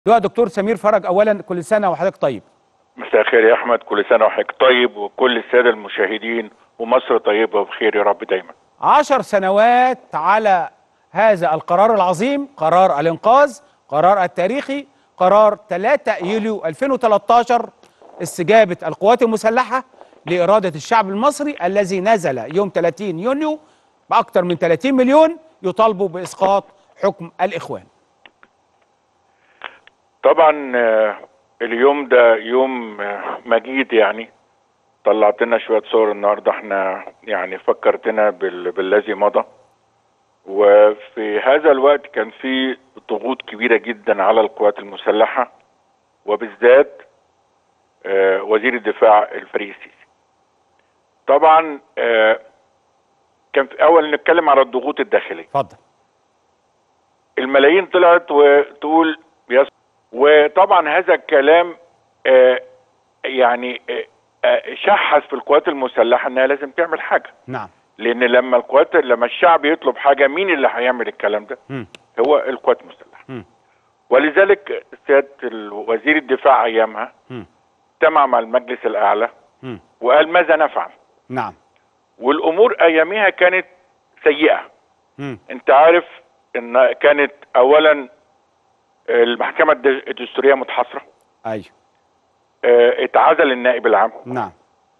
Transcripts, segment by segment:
لواء دكتور سمير فرج اولا كل سنه وحضرتك طيب مساء الخير يا احمد كل سنه وحضرتك طيب وكل الساده المشاهدين ومصر طيبه وبخير يا رب دايما عشر سنوات على هذا القرار العظيم قرار الانقاذ قرار التاريخي قرار 3 يوليو 2013 استجابه القوات المسلحه لاراده الشعب المصري الذي نزل يوم 30 يونيو باكثر من 30 مليون يطالبوا باسقاط حكم الاخوان طبعا آه، اليوم ده يوم آه، مجيد يعني طلعت لنا شويه صور النهارده احنا يعني فكرتنا بال... بالذي مضى وفي هذا الوقت كان في ضغوط كبيره جدا على القوات المسلحه وبالذات آه، وزير الدفاع الفريق السيسي طبعا آه، كان في اول نتكلم على الضغوط الداخليه اتفضل الملايين طلعت وتقول يس وطبعا هذا الكلام آه، يعني آه، آه، شحذ في القوات المسلحه انها لازم تعمل حاجه نعم لان لما القوات لما الشعب يطلب حاجه مين اللي هيعمل الكلام ده؟ مم. هو القوات المسلحه مم. ولذلك سياده ال- وزير الدفاع ايامها مم. اجتمع مع المجلس الاعلى مم. وقال ماذا نفعل؟ نعم والامور ايامها كانت سيئه مم. انت عارف ان كانت اولا المحكمه الد- الدستوريه متحاصره ايوه اه، اتعزل النائب العام نعم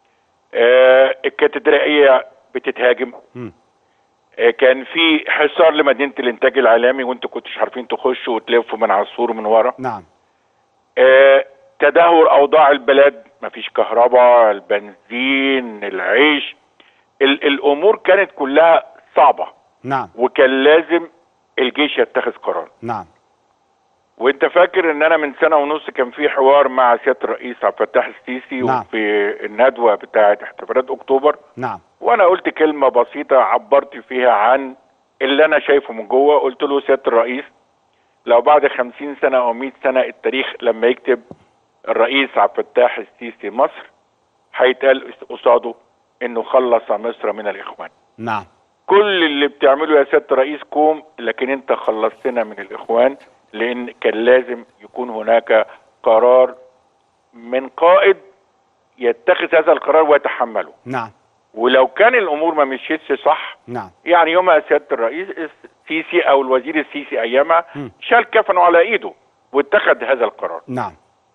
اه، الكاتدرائيه بتتهاجم مم. اه، كان في حصار لمدينه الانتاج الاعلامي وانتوا كنتش عارفين تخشوا وتلفوا من عصفور من ورا نعم اه، تدهور اوضاع البلاد مفيش كهرباء البنزين العيش ال- الامور كانت كلها صعبه نعم وكان لازم الجيش يتخذ قرار نعم وانت فاكر ان انا من سنه ونص كان في حوار مع سياده الرئيس عبد الفتاح السيسي نعم. في الندوه بتاعه احتفالات اكتوبر نعم وانا قلت كلمه بسيطه عبرت فيها عن اللي انا شايفه من جوه قلت له سياده الرئيس لو بعد خمسين سنه او 100 سنه التاريخ لما يكتب الرئيس عبد الفتاح السيسي مصر هيتقال قصاده انه خلص مصر من الاخوان نعم كل اللي بتعمله يا سياده الرئيس كوم لكن انت خلصتنا من الاخوان لان كان لازم يكون هناك قرار من قائد يتخذ هذا القرار ويتحمله نعم ولو كان الامور ما مشيتش صح نعم يعني يومها سياده الرئيس السيسي او الوزير السيسي ايامها مم. شال كفنه على ايده واتخذ هذا القرار نعم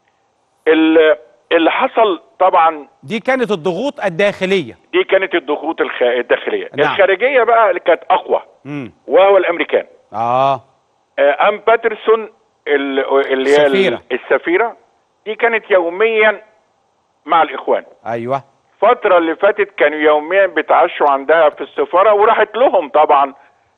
ال- اللي حصل طبعا دي كانت الضغوط الداخليه دي كانت الضغوط الخ- الداخليه نعم. الخارجيه بقى اللي كانت اقوى امم وهو الامريكان اه آه، ام باترسون ال- اللي هي ال- السفيرة. السفيره دي كانت يوميا مع الاخوان ايوه الفتره اللي فاتت كانوا يوميا بيتعشوا عندها في السفاره وراحت لهم طبعا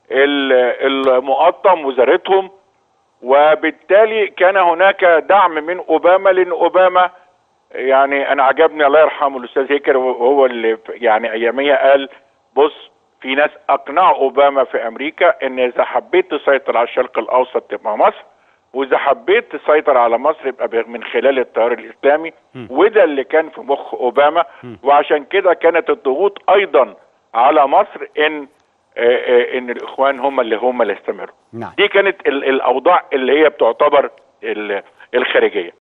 ال- المقطم وزارتهم وبالتالي كان هناك دعم من اوباما لان اوباما يعني انا عجبني الله يرحمه الاستاذ هيكر وهو اللي ف- يعني اياميها قال بص في ناس اقنعوا اوباما في امريكا ان اذا حبيت تسيطر على الشرق الاوسط تبقى مصر واذا حبيت تسيطر على مصر يبقى ب- من خلال التيار الاسلامي وده اللي كان في مخ اوباما وعشان كده كانت الضغوط ايضا على مصر ان آه، آه، ان الاخوان هم اللي هم اللي استمروا نعم دي كانت ال- الاوضاع اللي هي بتعتبر ال- الخارجيه